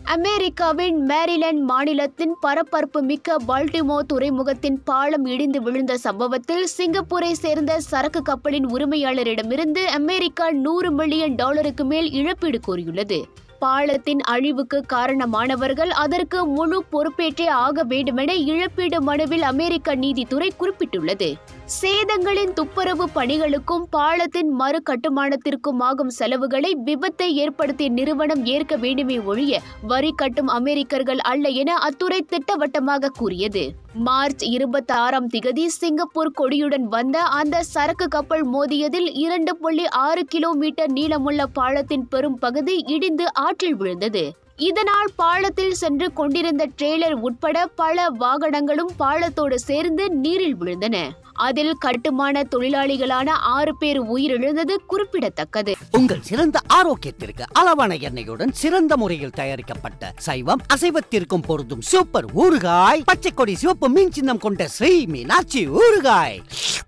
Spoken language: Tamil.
அமெரிக்காவின் மேரிலாந்து மாநிலத்தின் பரபரப்பு மிக்க பால்டிமோ துறைமுகத்தின் பாலம் இடிந்து விழுந்த சம்பவத்தில் சிங்கப்பூரை சேர்ந்த சரக்கு கப்பலின் உரிமையாளரிடமிருந்து அமெரிக்கா நூறு மில்லியன் டாலருக்கு மேல் இழப்பீடு கோரியுள்ளது பாலத்தின் அழிவுக்கு காரணமானவர்கள் அதற்கு முழு பொறுப்பேற்றே ஆக வேண்டுமென இழப்பீடு மனுவில் அமெரிக்க நீதித்துறை குறிப்பிட்டுள்ளது சேதங்களின் துப்புரவு பணிகளுக்கும் பாலத்தின் மறு கட்டுமானத்திற்கும் ஆகும் செலவுகளை விபத்தை ஏற்படுத்திய நிறுவனம் ஏற்க வேண்டுமே ஒழிய வரி கட்டும் அமெரிக்கர்கள் அல்ல என அத்துறை திட்டவட்டமாக கூறியது மார்ச் இருபத்தி ஆறாம் திகதி சிங்கப்பூர் கொடியுடன் வந்த அந்த சரக்கு கப்பல் மோதியதில் இரண்டு புள்ளி ஆறு கிலோமீட்டர் நீளமுள்ள பாலத்தின் பெரும் பகுதி இடிந்து ஆற்றில் விழுந்தது இதனால் பாலத்தில் சென்று கொண்டிருந்த ட்ரெய்லர் உட்பட பல வாகனங்களும் பாலத்தோடு சேர்ந்து நீரில் விழுந்தன அதில் கட்டுமான தொழிலாளிகளான ஆறு பேர் உயிரிழந்தது குறிப்பிடத்தக்கது உங்கள் சிறந்த ஆரோக்கியத்திற்கு அளவான எண்ணெயுடன் சிறந்த முறையில் தயாரிக்கப்பட்ட சைவம் அசைவத்திற்கும் பொருந்தும் சூப்பர் ஊறுகாய் பச்சை கொடி சிவப்பு மீன் சின்னம் கொண்ட ஸ்ரீ மீனாட்சி ஊறுகாய்